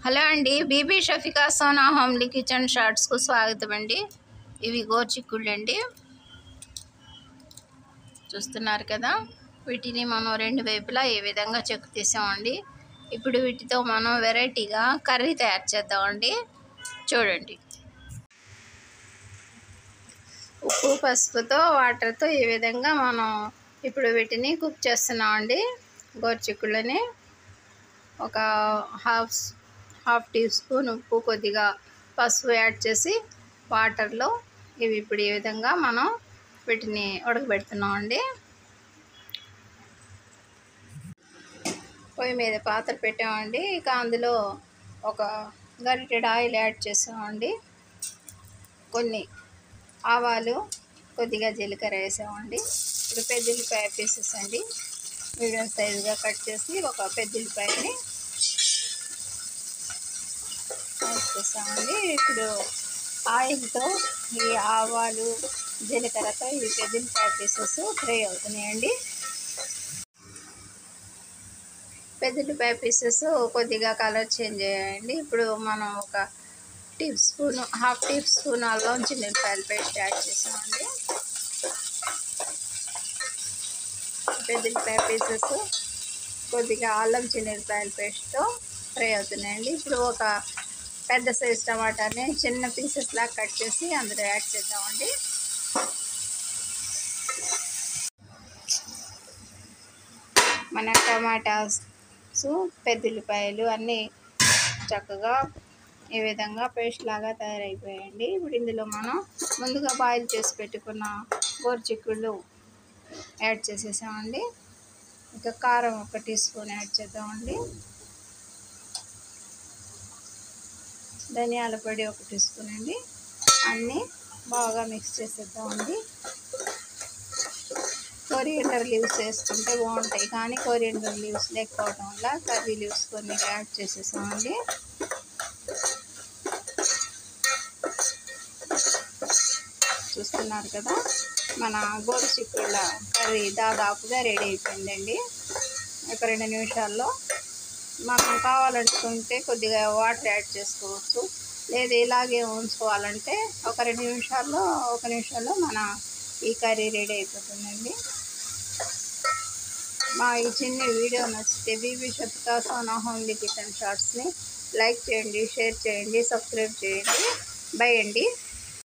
hello అండి Bibi Shafika Sona homely kitchen షార్ట్స్కు స్వాగతం అండి ఇవి గోర్చిక్కుళ్ళు అండి చూస్తున్నారు కదా వీటిని మనం రెండు వైపులా ఏ విధంగా చెక్కు తీసామండి ఇప్పుడు వీటితో మనం వెరైటీగా కర్రీ తయారు చేద్దామండి చూడండి ఉప్పు పసుపుతో వాటర్తో ఈ విధంగా మనం ఇప్పుడు వీటిని కుక్ చేస్తున్నామండి గోర్చిక్కుళ్ళని ఒక హాఫ్ హాఫ్ టీ స్పూన్ ఉప్పు కొద్దిగా పసుపు యాడ్ చేసి వాటర్లో ఇవి ఇప్పుడు ఈ విధంగా మనం వీటిని ఉడకబెడుతున్నామండి పొయ్యి మీద పాత్ర పెట్టామండి ఇక అందులో ఒక గరిటెడ్ ఆయిల్ యాడ్ చేసామండి కొన్ని ఆవాలు కొద్దిగా జీలకర్ర వేసామండి ఇప్పుడు పెద్దల్లిపాయ పీసెస్ అండి మీడియం సైజుగా కట్ చేసి ఒక పెద్దల్లిపాయని వేసేసామండి ఇప్పుడు ఆయిల్తో ఈ ఆవాలు జీలకర్రతో ఈ పెద్దల్లిపాయ పీసెస్ ఫ్రై అవుతున్నాయండి పెద్దల్లిపాయ పీసెస్ కొద్దిగా కలర్ చేంజ్ అయ్యాయండి ఇప్పుడు మనం ఒక teaspoon half teaspoon అల్లం చిన్నపాయల పేస్ట్ యాడ్ చేసామండి పెద్దల్లిపాయ పీసెస్ కొద్దిగా అల్లం చిన్నపాయల పేస్ట్తో ఫ్రై అవుతున్నాయండి ఇప్పుడు ఒక పెద్ద సైజ్ టమాటాని చిన్న పీసెస్ లాగా కట్ చేసి అందులో యాడ్ చేద్దామండి మన టమాటాస్ పెద్దల్లిపాయలు అన్నీ చక్కగా ఈ విధంగా పేస్ట్ లాగా తయారైపోయాయండి ఇప్పుడు ఇందులో మనం ముందుగా బాయిల్ చేసి పెట్టుకున్న గోరుచిక్కుళ్ళు యాడ్ చేసేసామండి ఇంకా కారం ఒక టీ స్పూన్ యాడ్ చేద్దామండి ధనియాల పొడి ఒక టీ స్పూన్ అండి అన్నీ బాగా మిక్స్ చేసేద్దామండి కొరియండర్ లీవ్స్ వేసుకుంటే బాగుంటాయి కానీ కొరియండర్ లీవ్స్ లేకపోవడం వల్ల కర్రీ లీవ్స్ కొన్ని యాడ్ చేసేసామండి చూస్తున్నారు కదా మన గోరు చిక్కుళ్ళ కర్రీ దాదాపుగా రెడీ అయిపోయిందండి ఒక రెండు నిమిషాల్లో మనం కావాలనుకుంటే కొద్దిగా వాటర్ యాడ్ చేసుకోవచ్చు లేదా ఇలాగే ఉంచుకోవాలంటే ఒక రెండు నిమిషాల్లో ఒక నిమిషంలో మన ఈ కర్రీ రెడీ అయిపోతుందండి మా ఈ చిన్న వీడియో నచ్చితే బీబీ షఫికా సోనా హోమ్లీ కిచెన్ షార్ట్స్ని లైక్ చేయండి షేర్ చేయండి సబ్స్క్రైబ్ చేయండి బై అండి